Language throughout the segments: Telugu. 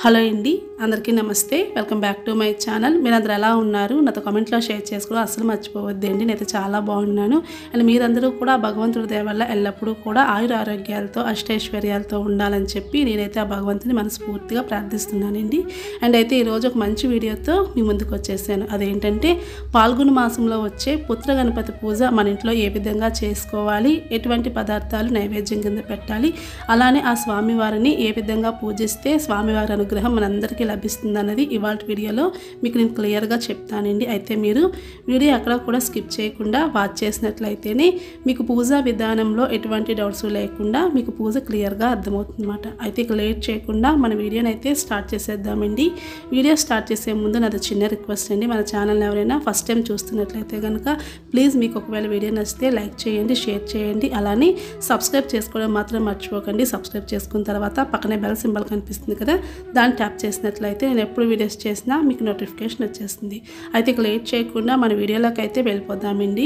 హలో అండి అందరికీ నమస్తే welcome back to my channel మీరు అందరూ ఎలా ఉన్నారు నాతో కామెంట్లో షేర్ చేసుకోవడం అసలు మర్చిపోవద్దండి నేనైతే చాలా బాగున్నాను అండ్ మీరందరూ కూడా భగవంతుడి దయ వల్ల ఎల్లప్పుడూ కూడా ఆయుర ఆరోగ్యాలతో అష్టైశ్వర్యాలతో ఉండాలని చెప్పి నేనైతే ఆ భగవంతుని మనస్ఫూర్తిగా ప్రార్థిస్తున్నానండి అండ్ అయితే ఈరోజు ఒక మంచి వీడియోతో మీ ముందుకు వచ్చేసాను అదేంటంటే పాల్గొన మాసంలో వచ్చే పుత్ర గణపతి పూజ మన ఇంట్లో ఏ విధంగా చేసుకోవాలి ఎటువంటి పదార్థాలు నైవేద్యం కింద పెట్టాలి అలానే ఆ స్వామివారిని ఏ విధంగా పూజిస్తే స్వామివారి అనుగ్రహం మనందరికీ లభిస్తుంది అన్నది ఇవాళ వీడియోలో మీకు నేను క్లియర్గా చెప్తానండి అయితే మీరు వీడియో ఎక్కడ కూడా స్కిప్ చేయకుండా వాచ్ చేసినట్లయితేనే మీకు పూజా విధానంలో ఎటువంటి డౌట్స్ లేకుండా మీకు పూజ క్లియర్గా అర్థమవుతుంది అనమాట అయితే ఇక లేట్ చేయకుండా మన వీడియోని అయితే స్టార్ట్ చేసేద్దామండి వీడియో స్టార్ట్ చేసే ముందు నాది చిన్న రిక్వెస్ట్ అండి మన ఛానల్ని ఎవరైనా ఫస్ట్ టైం చూస్తున్నట్లయితే కనుక ప్లీజ్ మీకు ఒకవేళ వీడియో నచ్చితే లైక్ చేయండి షేర్ చేయండి అలానే సబ్స్క్రైబ్ చేసుకోవడం మాత్రం మర్చిపోకండి సబ్స్క్రైబ్ చేసుకున్న తర్వాత పక్కనే బెల్ సింబల్ కనిపిస్తుంది కదా దాన్ని ట్యాప్ చేసినట్లయితే నేను ఎప్పుడు వీడియోస్ చేసినా మీకు నోటిఫికేషన్ వచ్చేస్తుంది అయితే ఇక లేట్ చేయకుండా మన వీడియోలోకి అయితే వెళ్ళిపోదామండి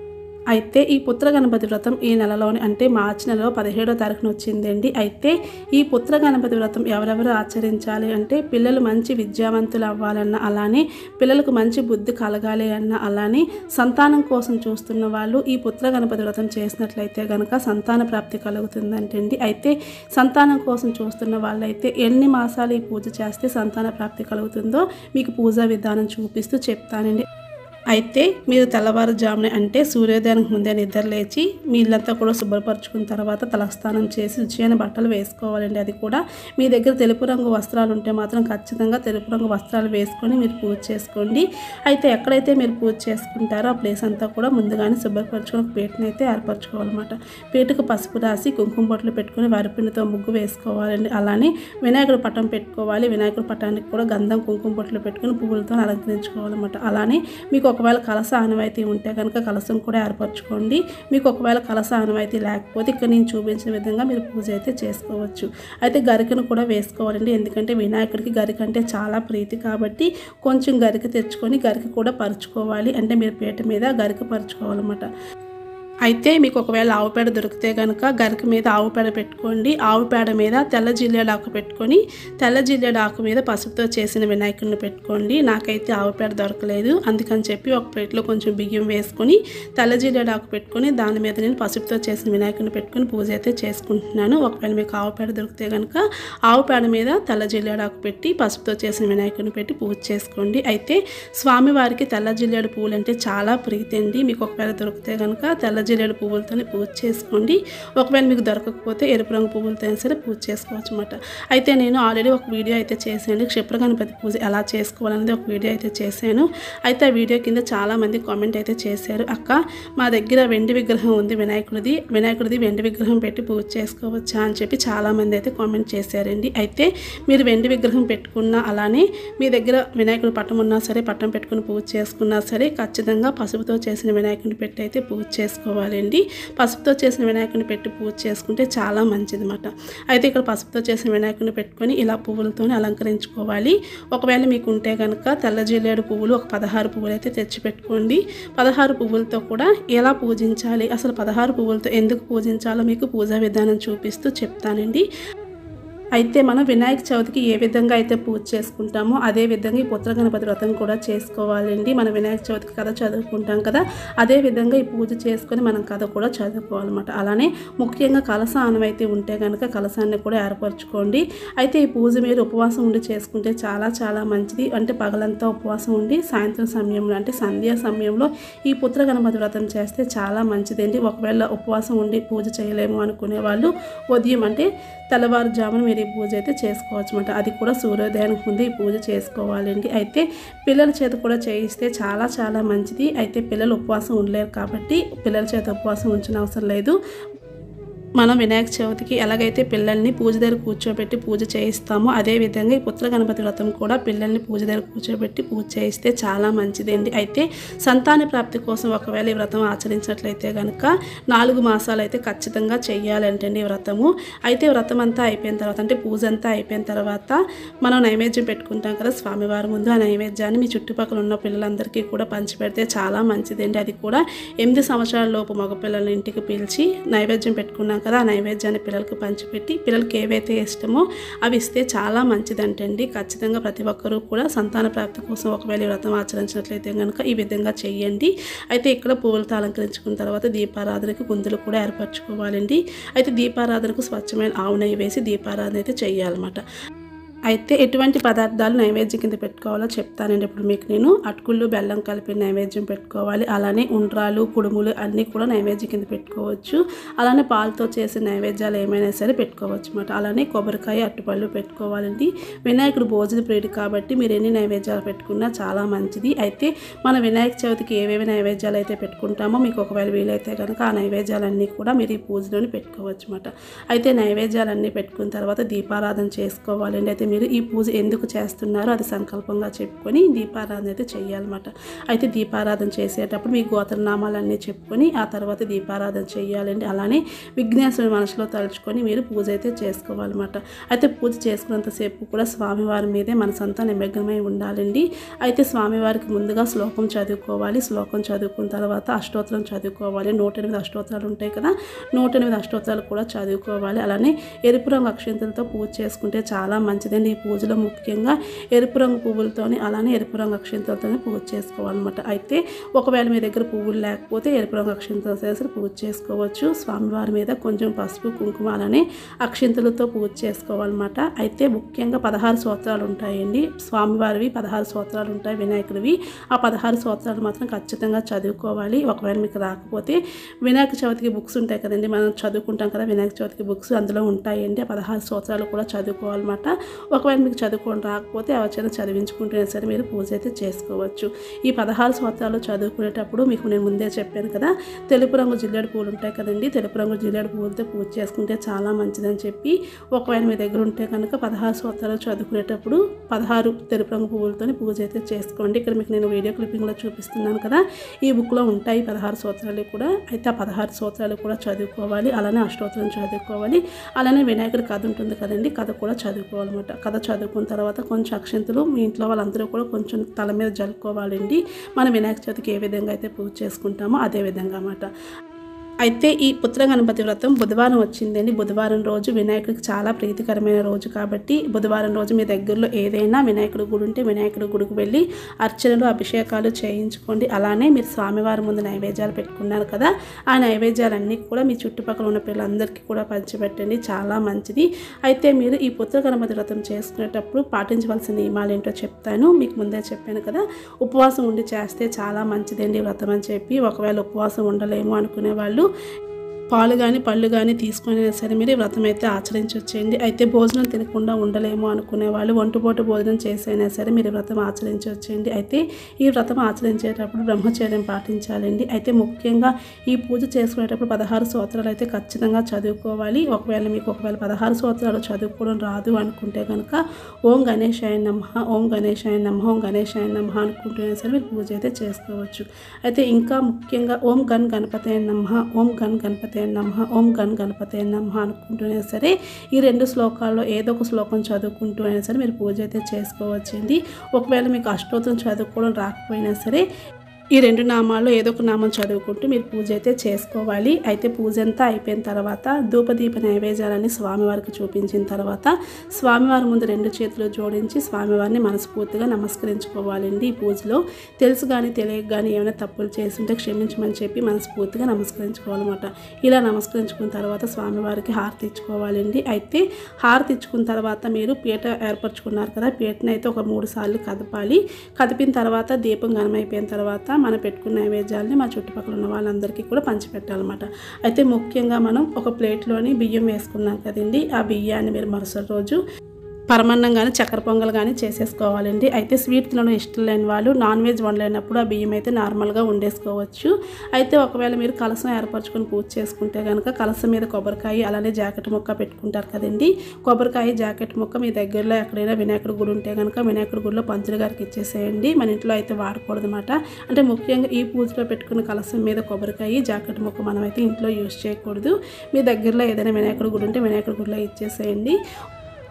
అయితే ఈ పుత్ర గణపతి వ్రతం ఈ నెలలోని అంటే మార్చి నెలలో పదిహేడో తారీఖున వచ్చిందండి అయితే ఈ పుత్ర గణపతి వ్రతం ఎవరెవరు ఆచరించాలి అంటే పిల్లలు మంచి విద్యావంతులు అవ్వాలన్న అలానే పిల్లలకు మంచి బుద్ధి కలగాలి అన్న అలానే సంతానం కోసం చూస్తున్న వాళ్ళు ఈ పుత్ర గణపతి వ్రతం చేసినట్లయితే కనుక సంతాన ప్రాప్తి కలుగుతుందంటండి అయితే సంతానం కోసం చూస్తున్న వాళ్ళైతే ఎన్ని మాసాలు ఈ పూజ చేస్తే సంతాన ప్రాప్తి కలుగుతుందో మీకు పూజా విధానం చూపిస్తూ చెప్తానండి అయితే మీరు తెల్లవారుజామున అంటే సూర్యోదయానికి ముందే నిద్ర లేచి మీ ఇల్లంతా కూడా శుభ్రపరచుకున్న తర్వాత తలస్నానం చేసి శుచియైన బట్టలు వేసుకోవాలండి అది కూడా మీ దగ్గర తెలుపు రంగు వస్త్రాలు ఉంటే మాత్రం ఖచ్చితంగా తెలుపు రంగు వస్త్రాలు వేసుకొని మీరు పూజ చేసుకోండి అయితే ఎక్కడైతే మీరు పూజ చేసుకుంటారో ఆ ప్లేస్ అంతా కూడా ముందుగానే శుభ్రపరచుకొని ఒక పీటను అయితే ఏర్పరచుకోవాలన్నమాట పీటకు పసుపు రాసి కుంకుమ బొట్లు పెట్టుకొని వరిపిండితో ముగ్గు వేసుకోవాలండి అలానే వినాయకుడు పటం పెట్టుకోవాలి వినాయకుడి పటానికి కూడా గంధం కుంకుమ బొట్లు పెట్టుకొని పువ్వులతో అలంకరించుకోవాలన్నమాట అలానే మీకు ఒకవేళ కలస ఆనవాయితీ ఉంటే కనుక కలసం కూడా ఏర్పరచుకోండి మీకు ఒకవేళ కలస ఆనవాయితీ లేకపోతే ఇక్కడ నేను చూపించిన విధంగా మీరు పూజ అయితే చేసుకోవచ్చు అయితే గరికను కూడా వేసుకోవాలండి ఎందుకంటే వినాయకుడికి గరిక అంటే చాలా ప్రీతి కాబట్టి కొంచెం గరిక తెచ్చుకొని గరిక కూడా పరుచుకోవాలి అంటే మీరు పీట మీద గరిక పరుచుకోవాలన్నమాట అయితే మీకు ఒకవేళ ఆవు పేడ దొరికితే కనుక గరిక మీద ఆవు పేడ పెట్టుకోండి ఆవు పేడ మీద తెల్ల జిల్లేడు ఆకు పెట్టుకొని తెల్ల జిల్లేడు ఆకు మీద పసుపుతో చేసిన వినాయకుడిని పెట్టుకోండి నాకైతే ఆవు పేడ దొరకలేదు అందుకని చెప్పి ఒక ప్లేట్లో కొంచెం బియ్యం వేసుకొని తెల్ల జిల్లేడు ఆకు పెట్టుకొని దాని మీద నేను పసుపుతో చేసిన వినాయకుడిని పెట్టుకొని పూజ అయితే చేసుకుంటున్నాను ఒకవేళ మీకు ఆవు పేడ దొరికితే కనుక ఆవు పేడ మీద తెల్ల జిల్లేడు ఆకు పెట్టి పసుపుతో చేసిన వినాయకుడిని పెట్టి పూజ చేసుకోండి అయితే స్వామివారికి తెల్ల జిల్లేడు పువ్వులు అంటే చాలా ప్రీతి అండి మీకు ఒకవేళ దొరికితే కనుక తెల్ల జిల్లేడు పువ్వులతోనే పూజ చేసుకోండి ఒకవేళ మీకు దొరకకపోతే ఎరుపు రంగు పువ్వులతో సరే పూజ చేసుకోవచ్చు అనమాట అయితే నేను ఆల్రెడీ ఒక వీడియో అయితే చేశాను క్షిప్ర గణపతి పూజ ఎలా చేసుకోవాలనేది ఒక వీడియో అయితే చేశాను అయితే ఆ వీడియో కింద చాలామంది కామెంట్ అయితే చేశారు అక్క మా దగ్గర వెండి విగ్రహం ఉంది వినాయకుడిది వినాయకుడిది వెండి విగ్రహం పెట్టి పూజ చేసుకోవచ్చా అని చెప్పి చాలామంది అయితే కామెంట్ చేశారండి అయితే మీరు వెండి విగ్రహం పెట్టుకున్నా అలానే మీ దగ్గర వినాయకుడి పట్టం ఉన్నా సరే పట్టం పెట్టుకుని పూజ చేసుకున్నా సరే ఖచ్చితంగా పసుపుతో చేసిన వినాయకుడిని పెట్టి అయితే పూజ చేసుకోవాలండి పసుపుతో చేసిన వినాయకుడిని పెట్టి పూజ చేసుకుంటే చాలా మంచిది అనమాట అయితే ఇక్కడ పసుపుతో చేసిన వినాయకుడిని పెట్టుకొని ఇలా పువ్వులతో అలంకరించుకోవాలి ఒకవేళ మీకు ఉంటే కనుక తెల్ల జిల్లేడు పువ్వులు ఒక పదహారు పువ్వులు అయితే తెచ్చి పెట్టుకోండి పదహారు పువ్వులతో కూడా ఎలా పూజించాలి అసలు పదహారు పువ్వులతో ఎందుకు పూజించాలో మీకు పూజా విధానం చూపిస్తూ చెప్తానండి అయితే మనం వినాయక చవితికి ఏ విధంగా అయితే పూజ చేసుకుంటామో అదే విధంగా ఈ పుత్ర గణపతి వ్రతం కూడా చేసుకోవాలండి మనం వినాయక చవితికి కథ చదువుకుంటాం కదా అదే విధంగా ఈ పూజ చేసుకొని మనం కథ కూడా చదువుకోవాలన్నమాట అలానే ముఖ్యంగా కలస ఆనవైతే ఉంటే కనుక కలసాన్ని కూడా ఏర్పరచుకోండి అయితే ఈ పూజ మీరు ఉపవాసం ఉండి చేసుకుంటే చాలా చాలా మంచిది అంటే పగలంతా ఉపవాసం ఉండి సాయంత్రం సమయంలో అంటే సంధ్యా సమయంలో ఈ పుత్ర గణపతి వ్రతం చేస్తే చాలా మంచిదండి ఒకవేళ ఉపవాసం ఉండి పూజ చేయలేము అనుకునే వాళ్ళు ఉదయం అంటే తెల్లవారుజామున మీరు ఈ పూజ అయితే చేసుకోవచ్చు అనమాట అది కూడా సూర్యోదయానికి ముందు ఈ పూజ చేసుకోవాలండి అయితే పిల్లల చేత కూడా చేయిస్తే చాలా చాలా మంచిది అయితే పిల్లలు ఉపవాసం ఉండలేరు కాబట్టి పిల్లల చేత ఉపవాసం ఉంచిన అవసరం లేదు మనం వినాయక చవితికి ఎలాగైతే పిల్లల్ని పూజ దగ్గర కూర్చోబెట్టి పూజ చేయిస్తామో అదే విధంగా ఈ పుత్ర గణపతి వ్రతం కూడా పిల్లల్ని పూజ దగ్గర కూర్చోబెట్టి పూజ చేయిస్తే చాలా మంచిదండి అయితే సంతాన ప్రాప్తి కోసం ఒకవేళ ఈ వ్రతం ఆచరించినట్లయితే కనుక నాలుగు మాసాలు అయితే ఖచ్చితంగా చెయ్యాలంటండి ఈ వ్రతము అయితే వ్రతం అంతా అయిపోయిన తర్వాత అంటే పూజ అంతా అయిపోయిన తర్వాత మనం నైవేద్యం పెట్టుకుంటాం కదా స్వామివారి ముందు ఆ నైవేద్యాన్ని మీ చుట్టుపక్కల ఉన్న పిల్లలందరికీ కూడా పంచిపెడితే చాలా మంచిదండి అది కూడా ఎనిమిది సంవత్సరాల లోపు మగపిల్లల ఇంటికి పిలిచి నైవేద్యం పెట్టుకున్నాక కదా ఆ నైవేద్యాన్ని పిల్లలకి పంచిపెట్టి పిల్లలకి ఏవైతే ఇష్టమో అవి ఇస్తే చాలా మంచిదంటండి ఖచ్చితంగా ప్రతి ఒక్కరూ కూడా సంతాన ప్రాప్తి కోసం ఒకవేళ ఈ వ్రతం ఆచరించినట్లయితే కనుక ఈ విధంగా చెయ్యండి అయితే ఇక్కడ పువ్వులతో అలంకరించుకున్న తర్వాత దీపారాధనకి గుందులు కూడా ఏర్పరచుకోవాలండి అయితే దీపారాధనకు స్వచ్ఛమైన ఆవు నెయ్యి వేసి దీపారాధన అయితే చెయ్యాలన్నమాట అయితే ఎటువంటి పదార్థాలు నైవేద్యం కింద పెట్టుకోవాలో చెప్తానండి ఇప్పుడు మీకు నేను అటుకుళ్ళు బెల్లం కలిపి నైవేద్యం పెట్టుకోవాలి అలానే ఉండ్రాలు కుడుములు అన్నీ కూడా నైవేద్యం కింద పెట్టుకోవచ్చు అలానే పాలతో చేసే నైవేద్యాలు ఏమైనా సరే పెట్టుకోవచ్చు అనమాట అలానే కొబ్బరికాయ అట్టుపళ్ళు పెట్టుకోవాలండి వినాయకుడు భోజన ప్రియుడు కాబట్టి మీరు ఎన్ని నైవేద్యాలు పెట్టుకున్నా చాలా మంచిది అయితే మన వినాయక చవితికి ఏవేవి నైవేద్యాలు అయితే పెట్టుకుంటామో మీకు ఒకవేళ వీలైతే కనుక ఆ నైవేద్యాలన్నీ కూడా మీరు ఈ పూజలోని పెట్టుకోవచ్చు అనమాట అయితే నైవేద్యాలన్నీ పెట్టుకున్న తర్వాత దీపారాధన చేసుకోవాలండి అయితే మీరు ఈ పూజ ఎందుకు చేస్తున్నారో అది సంకల్పంగా చెప్పుకొని దీపారాధన అయితే చేయాలన్నమాట అయితే దీపారాధన చేసేటప్పుడు మీ గోత్రనామాలన్నీ చెప్పుకొని ఆ తర్వాత దీపారాధన చేయాలండి అలానే విఘ్నేశ్వరుని మనసులో తలుచుకొని మీరు పూజ అయితే చేసుకోవాలన్నమాట అయితే పూజ చేసుకున్నంతసేపు కూడా స్వామివారి మీదే మనసంతా నిమగ్నమై ఉండాలండి అయితే స్వామివారికి ముందుగా శ్లోకం చదువుకోవాలి శ్లోకం చదువుకున్న తర్వాత అష్టోత్తరం చదువుకోవాలి నూట ఎనిమిది అష్టోత్తరాలు ఉంటాయి కదా నూట ఎనిమిది అష్టోత్తరాలు కూడా చదువుకోవాలి అలానే ఎరుపు రంగు అక్షంతలతో పూజ చేసుకుంటే చాలా మంచిదండి ఈ పూజలో ముఖ్యంగా ఎరుపు రంగు పువ్వులతోని అలానే ఎరుపు రంగు అక్షంతలతోనే పూజ చేసుకోవాలన్నమాట అయితే ఒకవేళ మీ దగ్గర పువ్వులు లేకపోతే ఎరుపు రంగు అక్షంతలు చేసి పూజ చేసుకోవచ్చు స్వామివారి మీద కొంచెం పసుపు కుంకుమ అలానే అక్షింతలతో పూజ చేసుకోవాలన్నమాట అయితే ముఖ్యంగా పదహారు సూత్రాలు ఉంటాయండి స్వామివారివి పదహారు సూత్రాలు ఉంటాయి వినాయకుడివి ఆ పదహారు సూత్రాలు మాత్రం ఖచ్చితంగా చదువుకోవాలి ఒకవేళ మీకు రాకపోతే వినాయక చవితికి బుక్స్ ఉంటాయి కదండి మనం చదువుకుంటాం కదా వినాయక చవితికి బుక్స్ అందులో ఉంటాయండి ఆ పదహారు సూత్రాలు కూడా చదువుకోవాలన్నమాట ఒకవేళ మీకు చదువుకోవడం రాకపోతే ఆ వచ్చిన చదివించుకుంటేనే సరే మీరు పూజ అయితే చేసుకోవచ్చు ఈ పదహారు సూత్రాలు చదువుకునేటప్పుడు మీకు నేను ముందే చెప్పాను కదా తెలుపు రంగు జిల్లేడు పూలు ఉంటాయి కదండి తెలుపు రంగు జిల్లేడు పూలతో పూజ చేసుకుంటే చాలా మంచిదని చెప్పి ఒకవేళ మీ దగ్గర ఉంటే కనుక పదహారు సూత్రాలు చదువుకునేటప్పుడు పదహారు తెలుపు రంగు పువ్వులతో పూజ అయితే చేసుకోండి ఇక్కడ మీకు నేను వీడియో క్లిప్పింగ్లో చూపిస్తున్నాను కదా ఈ బుక్లో ఉంటాయి పదహారు సూత్రాలు కూడా అయితే ఆ పదహారు సూత్రాలు కూడా చదువుకోవాలి అలానే అష్టోత్తరం చదువుకోవాలి అలానే వినాయకుడి కథ ఉంటుంది కదండి కథ కూడా చదువుకోవాలన్నమాట కథ చదువుకున్న తర్వాత కొంచెం అక్షంతలు మీ ఇంట్లో వాళ్ళందరూ కూడా కొంచెం తల మీద జలుపుకోవాలండి మన వినాయక చవితికి ఏ విధంగా అయితే పూజ చేసుకుంటామో అదే విధంగా అన్నమాట అయితే ఈ పుత్ర గణపతి వ్రతం బుధవారం వచ్చిందండి బుధవారం రోజు వినాయకుడికి చాలా ప్రీతికరమైన రోజు కాబట్టి బుధవారం రోజు మీ దగ్గరలో ఏదైనా వినాయకుడి గుడి ఉంటే వినాయకుడి గుడికి వెళ్ళి అర్చనలు అభిషేకాలు చేయించుకోండి అలానే మీరు స్వామివారి ముందు నైవేద్యాలు పెట్టుకున్నారు కదా ఆ నైవేద్యాలన్నీ కూడా మీ చుట్టుపక్కల ఉన్న పిల్లలందరికీ కూడా పంచిపెట్టండి చాలా మంచిది అయితే మీరు ఈ పుత్ర గణపతి వ్రతం చేసుకునేటప్పుడు పాటించవలసిన నియమాలు ఏంటో చెప్తాను మీకు ముందే చెప్పాను కదా ఉపవాసం ఉండి చేస్తే చాలా మంచిదండి ఈ వ్రతం అని చెప్పి ఒకవేళ ఉపవాసం ఉండలేము అనుకునే వాళ్ళు పాలు కానీ పళ్ళు కానీ తీసుకొని సరే మీరు ఈ వ్రతం అయితే ఆచరించవచ్చండి అయితే భోజనం తినకుండా ఉండలేము అనుకునే వాళ్ళు ఒంటిపూట భోజనం చేసైనా సరే మీరు ఈ వ్రతం ఆచరించవచ్చండి అయితే ఈ వ్రతం ఆచరించేటప్పుడు బ్రహ్మచర్యం పాటించాలండి అయితే ముఖ్యంగా ఈ పూజ చేసుకునేటప్పుడు పదహారు సూత్రాలు అయితే ఖచ్చితంగా చదువుకోవాలి ఒకవేళ మీకు ఒకవేళ పదహారు సూత్రాలు చదువుకోవడం రాదు అనుకుంటే కనుక ఓం గణేశాయ నమ ఓం గణేశాయ నమ ఓం గణేశాయ నమ అనుకుంటూనే సరే మీరు పూజ అయితే చేసుకోవచ్చు అయితే ఇంకా ముఖ్యంగా ఓం గన్ గణపతే నమ ఓం గన్ గణపతే నమ ఓం గన్ గణపతే నమ అనుకుంటూనే సరే ఈ రెండు శ్లోకాల్లో ఏదో ఒక శ్లోకం చదువుకుంటూ అయినా సరే మీరు పూజ అయితే చేసుకోవచ్చండి ఒకవేళ మీకు అష్టోత్తరం చదువుకోవడం రాకపోయినా సరే ఈ రెండు నామాల్లో ఏదో ఒక నామం చదువుకుంటూ మీరు పూజ అయితే చేసుకోవాలి అయితే పూజ అంతా అయిపోయిన తర్వాత ధూపదీప నైవేద్యాలని స్వామివారికి చూపించిన తర్వాత స్వామివారి ముందు రెండు చేతులు జోడించి స్వామివారిని మనస్ఫూర్తిగా నమస్కరించుకోవాలండి ఈ పూజలో తెలుసు కానీ తెలియక కానీ ఏమైనా తప్పులు చేస్తుంటే క్షమించమని చెప్పి మనస్ఫూర్తిగా నమస్కరించుకోవాలన్నమాట ఇలా నమస్కరించుకున్న తర్వాత స్వామివారికి హారతి ఇచ్చుకోవాలండి అయితే హారతి ఇచ్చుకున్న తర్వాత మీరు పీట ఏర్పరచుకున్నారు కదా పీటను అయితే ఒక మూడు సార్లు కదపాలి కదిపిన తర్వాత దీపం ఘనమైపోయిన తర్వాత మనం పెట్టుకున్న నైవేద్యాలని మా చుట్టుపక్కల ఉన్న వాళ్ళందరికీ కూడా పంచిపెట్టాలన్నమాట అయితే ముఖ్యంగా మనం ఒక ప్లేట్లోని బియ్యం వేసుకున్నాం కదండి ఆ బియ్యాన్ని మీరు మరుసటి రోజు పరమాన్నం కానీ చక్కెర పొంగల్ కానీ చేసేసుకోవాలండి అయితే స్వీట్ తినడం ఇష్టం లేని వాళ్ళు నాన్ వెజ్ వండలేనప్పుడు ఆ బియ్యం అయితే నార్మల్గా వండేసుకోవచ్చు అయితే ఒకవేళ మీరు కలసం ఏర్పరచుకొని పూజ చేసుకుంటే కనుక కలసం మీద కొబ్బరికాయ అలానే జాకెట్ ముక్క పెట్టుకుంటారు కదండి కొబ్బరికాయ జాకెట్ ముక్క మీ దగ్గరలో ఎక్కడైనా వినాయకుడి గుడి ఉంటే కనుక వినాయకుడి గుడిలో పంతులు గారికి ఇచ్చేసేయండి మన ఇంట్లో అయితే వాడకూడదు అనమాట అంటే ముఖ్యంగా ఈ పూజలో పెట్టుకున్న కలసం మీద కొబ్బరికాయ జాకెట్ ముక్క మనం అయితే ఇంట్లో యూజ్ చేయకూడదు మీ దగ్గరలో ఏదైనా వినాయకుడి గుడి ఉంటే వినాయకుడి గుడిలో ఇచ్చేసేయండి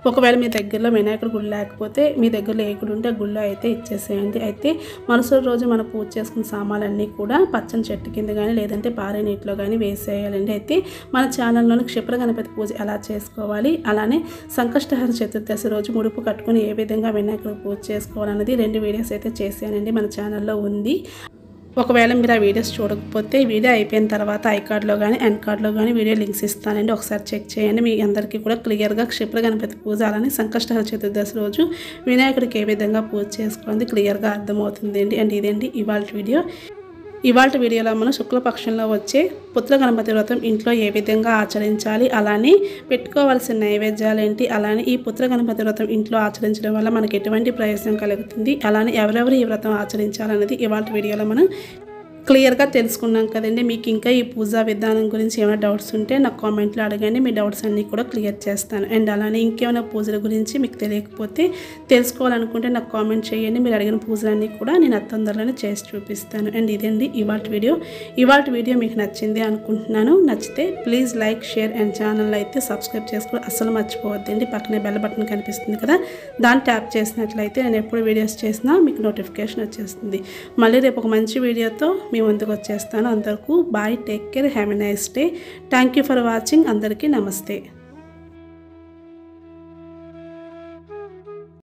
ఒకవేళ మీ దగ్గరలో వినాయకుడు గుడి లేకపోతే మీ దగ్గరలో ఏ గుడి ఉంటే ఆ గుడిలో అయితే ఇచ్చేసేయండి అయితే మరుసటి రోజు మనం పూజ చేసుకున్న సామాన్లన్నీ కూడా పచ్చని చెట్టు కింద కానీ లేదంటే పారే నీటిలో కానీ వేసేయాలండి అయితే మన ఛానల్లోని క్షిప్ర గణపతి పూజ ఎలా చేసుకోవాలి అలానే సంకష్టహర చతుర్దశి రోజు ముడుపు కట్టుకుని ఏ విధంగా వినాయకుడు పూజ చేసుకోవాలన్నది రెండు వీడియోస్ అయితే చేశానండి మన ఛానల్లో ఉంది ఒకవేళ మీరు ఆ వీడియోస్ చూడకపోతే ఈ వీడియో అయిపోయిన తర్వాత ఐ కార్డ్లో కానీ ఎన్ కార్డ్లో కానీ వీడియో లింక్స్ ఇస్తానండి ఒకసారి చెక్ చేయండి మీ అందరికీ కూడా క్లియర్గా క్షిప్ర గణపతి పూజ అలానే సంకష్టహర చతుర్దశి రోజు వినాయకుడికి ఏ విధంగా పూజ చేసుకోవాలి క్లియర్గా అర్థమవుతుంది అండి అండ్ ఇదేంటి ఇవాళ వీడియో ఇవాళ వీడియోలో మనం శుక్లపక్షంలో వచ్చే పుత్ర గణపతి వ్రతం ఇంట్లో ఏ విధంగా ఆచరించాలి అలానే పెట్టుకోవాల్సిన నైవేద్యాలు ఏంటి అలానే ఈ పుత్ర గణపతి వ్రతం ఇంట్లో ఆచరించడం వల్ల మనకి ఎటువంటి ప్రయోజనం కలుగుతుంది అలానే ఎవరెవరు ఈ వ్రతం ఆచరించాలన్నది ఇవాళ వీడియోలో మనం క్లియర్గా తెలుసుకున్నాం కదండి మీకు ఇంకా ఈ పూజా విధానం గురించి ఏమైనా డౌట్స్ ఉంటే నాకు కామెంట్లో అడగండి మీ డౌట్స్ అన్నీ కూడా క్లియర్ చేస్తాను అండ్ అలానే ఇంకేమైనా పూజల గురించి మీకు తెలియకపోతే తెలుసుకోవాలనుకుంటే నాకు కామెంట్ చేయండి మీరు అడిగిన పూజలన్నీ కూడా నేను తొందరలోనే చేసి చూపిస్తాను అండ్ ఇదండి ఇవాళ వీడియో ఇవాళ వీడియో మీకు నచ్చింది అనుకుంటున్నాను నచ్చితే please like share and channel అయితే సబ్స్క్రైబ్ చేసుకుని అస్సలు మర్చిపోవద్దండి పక్కనే బెల్ బటన్ కనిపిస్తుంది కదా దాన్ని ట్యాప్ చేసినట్లయితే నేను ఎప్పుడు వీడియోస్ చేసినా మీకు నోటిఫికేషన్ వచ్చేస్తుంది మళ్ళీ రేపు ఒక మంచి వీడియోతో మీ ముందుకు వచ్చేస్తాను అందరికీ bye take care have a nice day thank you for watching అందరికీ నమస్తే